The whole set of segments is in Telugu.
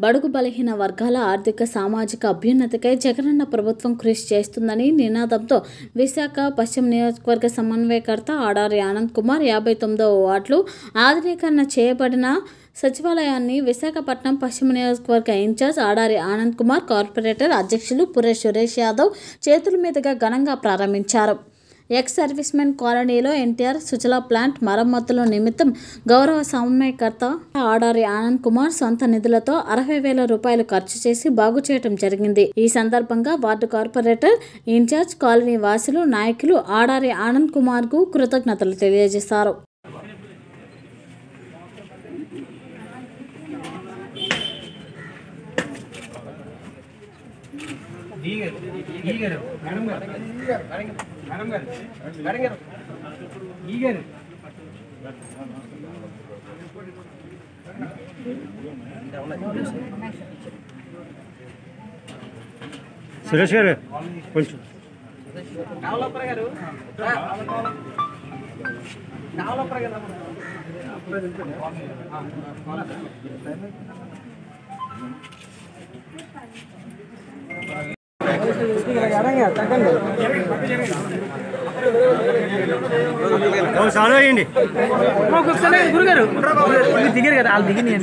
బడుగు బలహీన వర్గాల ఆర్థిక సామాజిక అభ్యున్నతికై జగనన్న ప్రభుత్వం కృషి చేస్తుందని నినాదంతో విశాఖ పశ్చిమ నియోజకవర్గ సమన్వయకర్త ఆడారి ఆనంద్ కుమార్ యాభై తొమ్మిదవ వార్డులు ఆధునీకరణ చేయబడిన సచివాలయాన్ని విశాఖపట్నం పశ్చిమ నియోజకవర్గ ఇన్ఛార్జ్ ఆడారి ఆనంద్ కుమార్ కార్పొరేటర్ అధ్యక్షులు పురే సురేష్ యాదవ్ చేతుల మీదుగా ఘనంగా ప్రారంభించారు ఎక్స్ సర్వీస్మెన్ కాలనీలో ఎన్టీఆర్ సుజలా ప్లాంట్ మరమ్మతుల నిమిత్తం గౌరవ సమన్వయకర్త ఆడారి ఆనంద్ కుమార్ సొంత నిధులతో అరవై వేల రూపాయలు ఖర్చు చేసి బాగు చేయడం జరిగింది ఈ సందర్భంగా వార్డు కార్పొరేటర్ ఇన్ఛార్జ్ కాలనీ వాసులు నాయకులు ఆడారి ఆనంద్ కుమార్ కు కృతజ్ఞతలు తెలియజేశారు ఈగరు ఈగరు మేడం గారు మేడం గారు మేడం గారు ఈగరు సురేష్ గారు కొంచెం కావలప్పర గారు కావలప్పర గారు ఓ సాల్వ్ అయ్యండి గురుగారు మీరు దిగారు కదా వాళ్ళు దిగి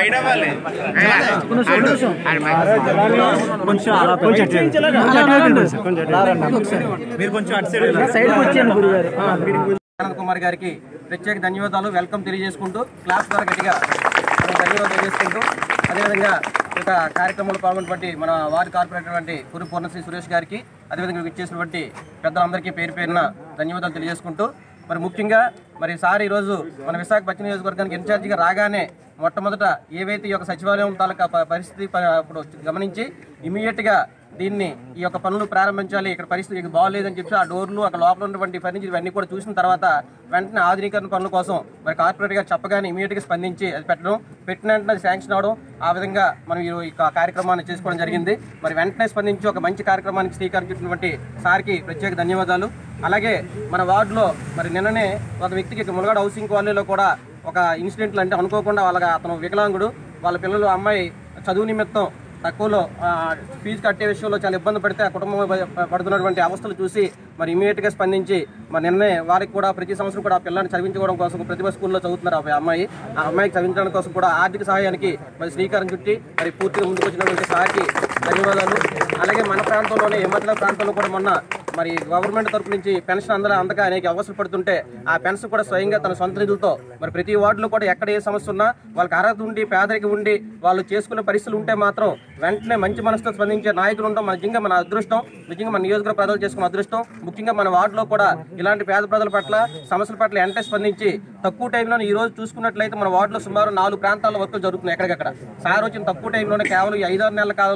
కొంచెం అలా కొంచెం అటు ఇవ్వండి. కొంచెం అటు ఇవ్వండి. మీరు కొంచెం అటు సైడ్ వెళ్ళండి. సైడ్కి వచ్చాను గురుగారు ఆనంద్ కుమార్ గారికి ప్రత్యేక ధన్యవాదాలు వెల్కమ్ తెలియజేసుకుంటూ క్లాస్ ద్వారా గట్టిగా మనం ధన్యవాదాలు తెలియజేసుకుంటూ అదేవిధంగా ఇక కార్యక్రమంలో పాల్గొన్నటువంటి మన వార్డు కార్పొరేటర్ వంటి కురు పూర్ణశ్రీ సురేష్ గారికి అదేవిధంగా ఇచ్చేసినటువంటి పెద్దలందరికీ పేరు పేరున ధన్యవాదాలు తెలియజేసుకుంటూ మరి ముఖ్యంగా మరి సార్ ఈరోజు మన విశాఖ పశ్చిమ నియోజకవర్గానికి ఇన్ఛార్జిగా రాగానే మొట్టమొదట ఏవైతే ఈ యొక్క సచివాలయం తాలూకా ప- పరిస్థితి ప- అప్పుడు గమనించి ఇమీడియట్గా దీన్ని ఈ యొక్క పనులు ప్రారంభించాలి ఇక్కడ పరిస్థితి ఇక బాగోలేదని చెప్పి ఆ డోర్లు అక్కడ లోపల ఉన్నటువంటి ఫర్నిచర్ ఇవన్నీ కూడా చూసిన తర్వాత వెంటనే ఆధునీకరణ పనుల కోసం మరి కార్పొరేట్ గారు చెప్పగానే ఇమీడియట్ గా స్పందించి అది పెట్టడం పెట్టిన వెంటనే అది శాంక్షన్ అవడం ఆ విధంగా మనం ఈ ఈ కార్యక్రమాన్ని చేసుకోవడం జరిగింది మరి వెంటనే స్పందించి ఒక మంచి కార్యక్రమానికి శ్రీకారం చుట్టినటువంటి సార్కి ప్రత్యేక ధన్యవాదాలు అలాగే మన వార్డులో మరి నిన్ననే ఒక వ్యక్తికి ఇక మునగాడు హౌసింగ్ కాలనీలో కూడా ఒక ఇన్సిడెంట్లు అంటే అనుకోకుండా వాళ్ళ అతను వికలాంగుడు వాళ్ళ పిల్లలు అమ్మాయి చదువు నిమిత్తం తక్కువలో ఆ, ఫీజు కట్టే విషయంలో చాలా ఇబ్బంది పడితే ఆ కుటుంబం ప- పడుతున్నటువంటి అవస్థలు చూసి మరి ఇమీడియట్ గా స్పందించి మరి నిన్నే వారికి కూడా ప్రతి సంవత్సరం కూడా ఆ పిల్లల్ని చదివించుకోవడం కోసం ప్రతిభ స్కూల్లో చదువుతున్నారు ఆ అమ్మాయి ఆ అమ్మాయికి చదివించడం కోసం కూడా ఆర్థిక సహాయానికి మరి శ్రీకారం చుట్టి మరి పూర్తిగా ముందుకు వచ్చినటువంటి సార్కి ధన్యవాదాలు అలాగే మన ప్రాంతంలోనే హిమాచల ప్రాంతంలో కూడా మొన్న మరి గవర్నమెంట్ తరపు నుంచి పెన్షన్ అందరూ అందక అనేక అవసరం పడుతుంటే ఆ పెన్షన్ కూడా స్వయంగా తన సొంత నిధులతో మరి ప్రతి వార్డులో కూడా ఎక్కడ ఏ సమస్య ఉన్నా వాళ్ళకి అర్హత ఉండి పేదరికం ఉండి వాళ్ళు చేసుకునే పరిస్థితులు ఉంటే మాత్రం వెంటనే మంచి మనసుతో స్పందించే నాయకులు ఉండడం మన నిజంగా మన అదృష్టం నిజంగా మన నియోజకవర్గ ప్రజలు చేసుకున్న అదృష్టం ముఖ్యంగా మన వార్డులో కూడా ఇలాంటి పేద ప్రజల పట్ల సమస్యల పట్ల వెంటనే స్పందించి తక్కువ టైంలో ఈ రోజు చూసుకున్నట్లయితే మన వార్డులో సుమారు నాలుగు ప్రాంతాల్లో వర్కులు జరుగుతున్నాయి ఎక్కడికక్కడ సార్ వచ్చిన తక్కువ టైంలోనే కేవలం ఈ ఐదారు నెలల కాలంలో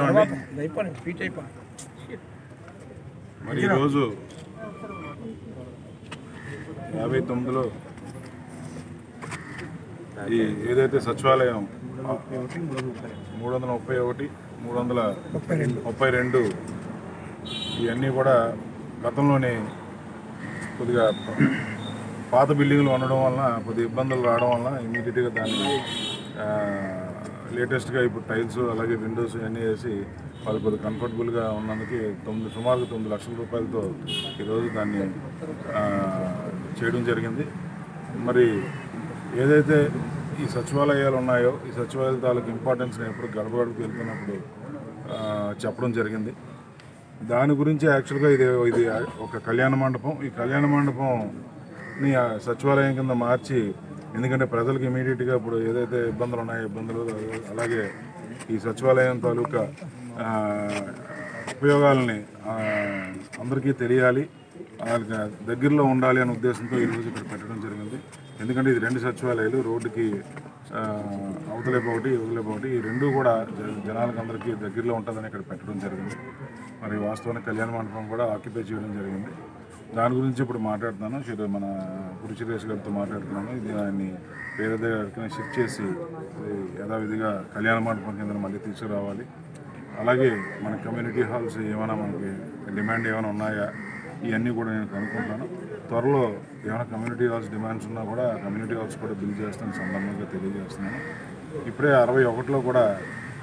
మరి ఈరోజు యాభై తొమ్మిదిలో ఈ ఏదైతే సచివాలయం మూడు వందల ముప్పై ఒకటి మూడు వందల ముప్పై రెండు ఇవన్నీ కూడా గతంలోనే కొద్దిగా పాత బిల్డింగ్లు ఉండడం వలన కొద్దిగా ఇబ్బందులు రావడం వలన ఇమీడియట్గా దాన్ని లేటెస్ట్గా ఇప్పుడు టైల్స్ అలాగే విండోస్ ఇవన్నీ వేసి వాళ్ళు కొద్దిగా కంఫర్టబుల్గా ఉన్నందుకు తొమ్మిది సుమారుగా తొమ్మిది లక్షల రూపాయలతో ఈరోజు దాన్ని ఆ, చేయడం జరిగింది మరి ఏదైతే ఈ సచివాలయాలు ఉన్నాయో ఈ సచివాలయాల తాలూకు ఇంపార్టెన్స్ నేను ఎప్పుడు గడప గడపకు వెళ్తున్నప్పుడు ఆ, చెప్పడం జరిగింది దాని గురించి యాక్చువల్గా ఇది ఇది ఒక కళ్యాణ మండపం ఈ కళ్యాణ మండపంని ఆ సచివాలయం కింద మార్చి ఎందుకంటే ప్రజలకు ఇమీడియట్గా ఇప్పుడు ఏదైతే ఇబ్బందులు ఉన్నాయో ఇబ్బందులు అలాగే ఈ సచివాలయం తాలూకా ఆ, ఉపయోగాలని ఆ, అందరికీ తెలియాలి వాళ్ళకి దగ్గరలో ఉండాలి అనే ఉద్దేశంతో ఈరోజు ఇక్కడ పెట్టడం జరిగింది ఎందుకంటే ఇది రెండు సచివాలయాలు రోడ్డుకి ఆ, అవతలేపు ఒకటి ఇవతలేపు ఒకటి ఈ రెండు కూడా జ- జనాలకు అందరికీ దగ్గరలో ఉంటుందని ఇక్కడ పెట్టడం జరిగింది మరి వాస్తవానికి కళ్యాణ మండపం కూడా ఆక్యుపై చేయడం జరిగింది దాని గురించి ఇప్పుడు మాట్లాడుతున్నాను శ్రీ- మన పురి సురేష్ గారితో మాట్లాడుతున్నాను ఇది ఆయన్ని వేరే దగ్గరికి షిఫ్ట్ చేసి ఇది యథావిధిగా కళ్యాణ మండపం కింద మళ్ళీ తీసుకురావాలి అలాగే మన కమ్యూనిటీ హాల్స్ ఏమైనా మనకి డిమాండ్ ఏమైనా ఉన్నాయా ఇవన్నీ కూడా నేను కనుక్కుంటాను త్వరలో ఏమైనా కమ్యూనిటీ హాల్స్ డిమాండ్స్ ఉన్నా కూడా కమ్యూనిటీ హాల్స్ కూడా బిల్ చేస్తాను సందర్భంగా తెలియజేస్తున్నాను ఇప్పుడే అరవై ఒకటిలో కూడా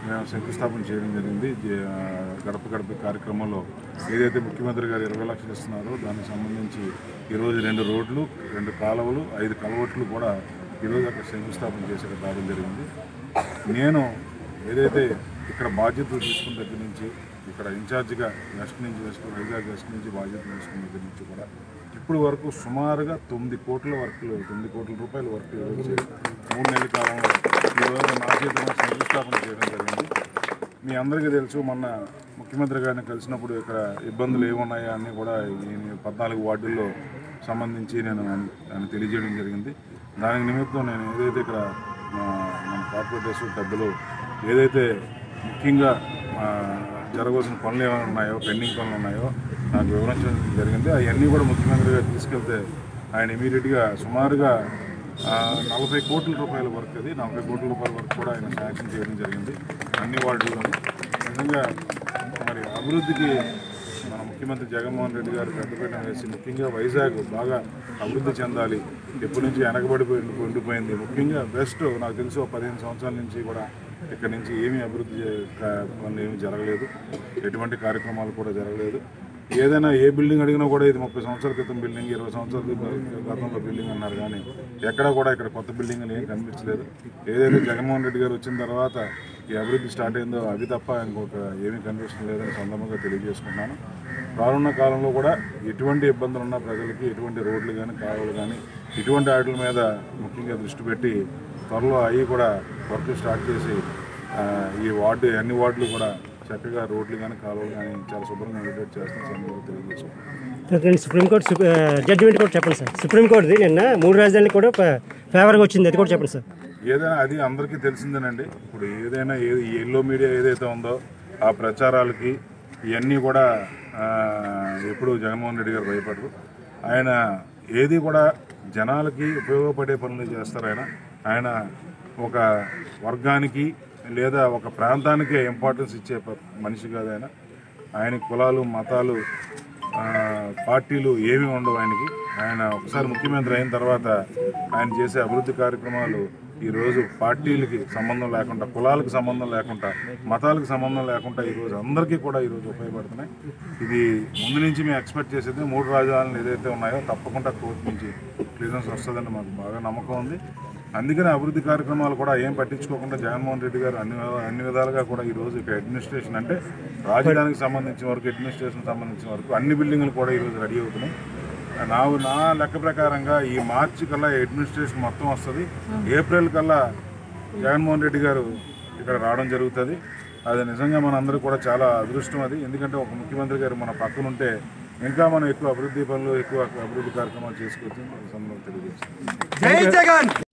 మేము శంకుస్థాపన చేయడం జరిగింది జే- ఆ, గడప గడప కార్యక్రమంలో ఏదైతే ముఖ్యమంత్రి గారు ఇరవై లక్షలు ఇస్తున్నారో దానికి సంబంధించి ఈరోజు రెండు రోడ్లు రెండు కాలువలు ఐదు కలవట్లు కూడా ఈరోజు అక్కడ శంకుస్థాపన చేసి అక్కడ రావడం జరిగింది నేను ఏదైతే ఇక్కడ బాధ్యతలు తీసుకున్న దగ్గర నుంచి ఇక్కడ ఇన్ఛార్జిగా వెస్ట్ నుంచి వెస్ట్ వైజాగ్ వెస్ట్ నుంచి బాధ్యతలు తీసుకున్న దగ్గర నుంచి కూడా ఇప్పుడు వరకు సుమారుగా తొమ్మిది కోట్ల వర్క్లు తొమ్మిది కోట్ల రూపాయల వర్క్ ఈరోజు చేసి మూడు నెలల కాలంలో ఈరోజు నా చేతిలో శంకుస్థాపన చేయడం జరిగింది మీ అందరికీ తెలుసు మొన్న ముఖ్యమంత్రి గారిని కలిసినప్పుడు ఇక్కడ ఇబ్బందులు ఏమున్నాయా అన్నీ కూడా ఈ పద్నాలుగు వార్డుల్లో సంబంధించి నేను ఆయన ఆయన తెలియజేయడం జరిగింది దానికి నిమిత్తం నేను ఏదైతే ఇక్కడ మా మన కార్పొరేటర్స్ పెద్దలు ఏదైతే ముఖ్యంగా ఆ, జరగవలసిన పనులు ఏమైనా ఉన్నాయో పెండింగ్ పనులు ఉన్నాయో నాకు వివరించడం జరిగింది అవన్నీ కూడా ముఖ్యమంత్రి గారు తీసుకెళ్తే ఆయన ఇమీడియట్గా సుమారుగా ఆ, నలభై కోట్ల రూపాయల వర్క్ అది నలభై కోట్ల రూపాయల వర్క్ కూడా ఆయన శాంక్షన్ చేయడం జరిగింది అన్ని వార్డుల్లోనూ నిజంగా మరి అభివృద్ధికి మన ముఖ్యమంత్రి జగన్మోహన్ రెడ్డి గారు పెద్దపీట వేసి ముఖ్యంగా వైజాగ్ బాగా అభివృద్ధి చెందాలి ఎప్పటి నుంచి వెనకబడిపోయి ఉండిపోయింది ముఖ్యంగా బెస్ట్ నాకు తెలిసి ఒక పదిహేను సంవత్సరాల నుంచి కూడా ఇక్కడ నుంచి ఏమీ అభివృద్ధి చే- కా- పనులు ఏమీ జరగలేదు ఎటువంటి కార్యక్రమాలు కూడా జరగలేదు ఏదైనా ఏ బిల్డింగ్ అడిగినా కూడా ఇది ముప్పై సంవత్సరాల క్రితం బిల్డింగ్ ఇరవై సంవత్సరాల క్రితం గతంలో బిల్డింగ్ అన్నారు కానీ ఎక్కడ కూడా ఇక్కడ కొత్త బిల్డింగ్లు ఏం కనిపించలేదు ఏదైతే జగన్మోహన్ రెడ్డి గారు వచ్చిన తర్వాత ఈ అభివృద్ధి స్టార్ట్ అయిందో అవి తప్ప ఇంకొక ఏమీ కనిపించడం లేదని సందర్భంగా తెలియజేసుకుంటున్నాను రానున్న కాలంలో కూడా ఎటువంటి ఇబ్బందులు ఉన్న ప్రజలకి ఎటువంటి రోడ్లు కానీ కాలువలు కానీ ఇటువంటి వాటి మీద ముఖ్యంగా దృష్టి పెట్టి త్వరలో అవి కూడా వర్క్ స్టార్ట్ చేసి ఆ, ఈ వార్డు అన్ని వార్డులు కూడా చక్కగా రోడ్లు కానీ కాలువలు కానీ చాలా శుభ్రంగా ఉండేటట్టు చేస్తాం సందర్భంగా తెలియజేసుకుంటున్నాను నేను సుప్రీంకోర్టు జడ్జిమెంట్ కూడా చెప్పండి సార్ సుప్రీంకోర్టుది నిన్న మూడు రాజధానులు కూడా ఫేవర్గా వచ్చింది అది కూడా చెప్పండి సార్ ఏదైనా అది అందరికీ తెలిసిందేనండి ఇప్పుడు ఏదైనా ఏది ఈ ఎల్లో మీడియా ఏదైతే ఉందో ఆ ప్రచారాలకి ఇవన్నీ కూడా ఆ, ఎప్పుడు జగన్మోహన్ రెడ్డి గారు భయపడరు ఆయన ఏది కూడా జనాలకి ఉపయోగపడే పనులు చేస్తారు ఆయన ఆయన ఒక వర్గానికి లేదా ఒక ప్రాంతానికి ఇంపార్టెన్స్ ఇచ్చే ప- మనిషి కాదు ఆయన ఆయన కులాలు మతాలు ఆ, పార్టీలు ఏమీ ఉండవు ఆయనకి ఆయన ఒకసారి ముఖ్యమంత్రి అయిన తర్వాత ఆయన చేసే అభివృద్ధి కార్యక్రమాలు ఈరోజు పార్టీలకి సంబంధం లేకుండా కులాలకు సంబంధం లేకుండా మతాలకు సంబంధం లేకుండా ఈరోజు అందరికీ కూడా ఈరోజు ఉపయోగపడుతున్నాయి ఇది ముందు నుంచి మేము ఎక్స్పెక్ట్ చేసేది మూడు రాజధానులు ఏదైతే ఉన్నాయో తప్పకుండా కోర్టు నుంచి క్లియరెన్స్ వస్తుందని మాకు బాగా నమ్మకం ఉంది అందుకని అభివృద్ధి కార్యక్రమాలు కూడా ఏం పట్టించుకోకుండా జగన్మోహన్ రెడ్డి గారు అన్ని విధా- అన్ని విధాలుగా కూడా ఈరోజు ఇక్కడ అడ్మినిస్ట్రేషన్ అంటే రాజధానికి సంబంధించిన వరకు అడ్మినిస్ట్రేషన్ సంబంధించిన వరకు అన్ని బిల్డింగ్లు కూడా ఈరోజు రెడీ అవుతున్నాయి నా నా లెక్క ప్రకారంగా ఈ మార్చి కల్లా అడ్మినిస్ట్రేషన్ మొత్తం వస్తుంది ఏప్రిల్ కల్లా జగన్మోహన్ రెడ్డి గారు ఇక్కడ రావడం జరుగుతుంది అది నిజంగా మనందరూ కూడా చాలా అదృష్టం అది ఎందుకంటే ఒక ముఖ్యమంత్రి గారు మన పక్కన ఉంటే ఇంకా మనం ఎక్కువ అభివృద్ధి పనులు ఎక్కువ అభివృద్ధి కార్యక్రమాలు చేసుకోవచ్చు తెలియజేస్తాం